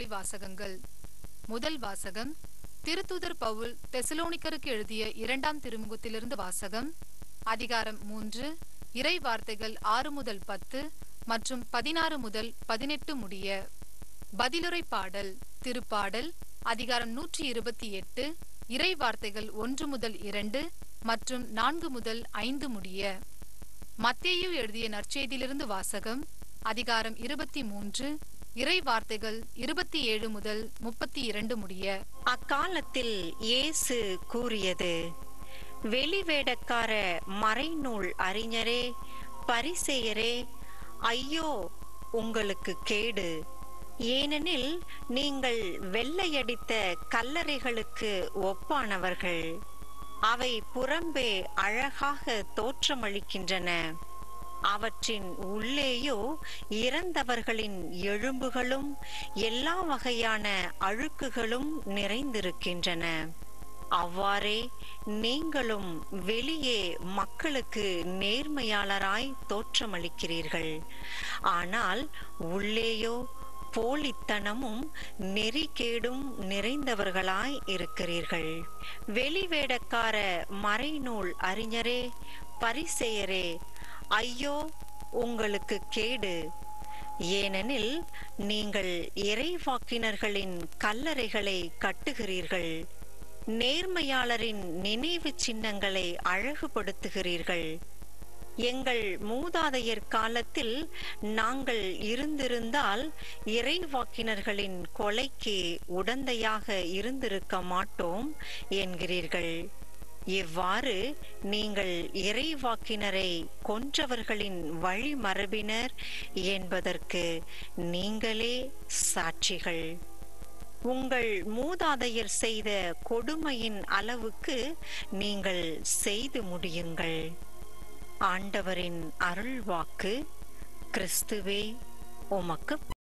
வாசகங்கள் முதல் வாசகம் திருத்தூதர் பவுல் தெசலோனிக்கருக்கு எழுதிய இரண்டாம் திருமுகத்திலிருந்து வாசகம் அதிகாரம் மூன்று இறை வார்த்தைகள் ஆறு முதல் பத்து மற்றும் பதினாறு முதல் பதினெட்டு முடிய பதிலுரை பாடல் திருப்பாடல் அதிகாரம் நூற்றி இருபத்தி எட்டு இறை வார்த்தைகள் ஒன்று முதல் இரண்டு மற்றும் நான்கு முதல் ஐந்து முடிய மத்தேயு எழுதிய நற்செய்தியிலிருந்து வாசகம் அதிகாரம் இருபத்தி மூன்று இறை வார்த்தைகள் இருபத்தி ஏழு முதல் முப்பத்தி இரண்டு முடிய அக்காலத்தில் இயேசு கூறியது வெளிவேடக்கார மறைநூல் அறிஞரே பரிசேயரே ஐயோ உங்களுக்கு கேடு ஏனெனில் நீங்கள் வெள்ளையடித்த கல்லறைகளுக்கு ஒப்பானவர்கள் அவை புறம்பே அழகாக தோற்றமளிக்கின்றன அவற்றின் உள்ளேயோ இறந்தவர்களின் எலும்புகளும் எல்லா வகையான அழுக்குகளும் நிறைந்திருக்கின்றன அவ்வாறே நீங்களும் வெளியே மக்களுக்கு நேர்மையாளராய் தோற்றமளிக்கிறீர்கள் ஆனால் உள்ளேயோ போலித்தனமும் நெறிகேடும் நிறைந்தவர்களாய் இருக்கிறீர்கள் வெளிவேடக்கார மறைநூல் அறிஞரே பரிசெயரே ஐயோ உங்களுக்கு கேடு ஏனெனில் நீங்கள் இறைவாக்கினர்களின் கல்லறைகளை கட்டுகிறீர்கள் நேர்மையாளரின் நினைவு சின்னங்களை அழகுபடுத்துகிறீர்கள் எங்கள் மூதாதையர் காலத்தில் நாங்கள் இருந்திருந்தால் இறைவாக்கினர்களின் கொலைக்கு உடந்தையாக இருந்திருக்க மாட்டோம் என்கிறீர்கள் இவ்வாறு நீங்கள் இறைவாக்கினரை கொன்றவர்களின் வழிமரபினர் என்பதற்கு நீங்களே சாட்சிகள் உங்கள் மூதாதையர் செய்த கொடுமையின் அளவுக்கு நீங்கள் செய்து முடியுங்கள் ஆண்டவரின் அருள்வாக்கு கிறிஸ்துவே உமக்கு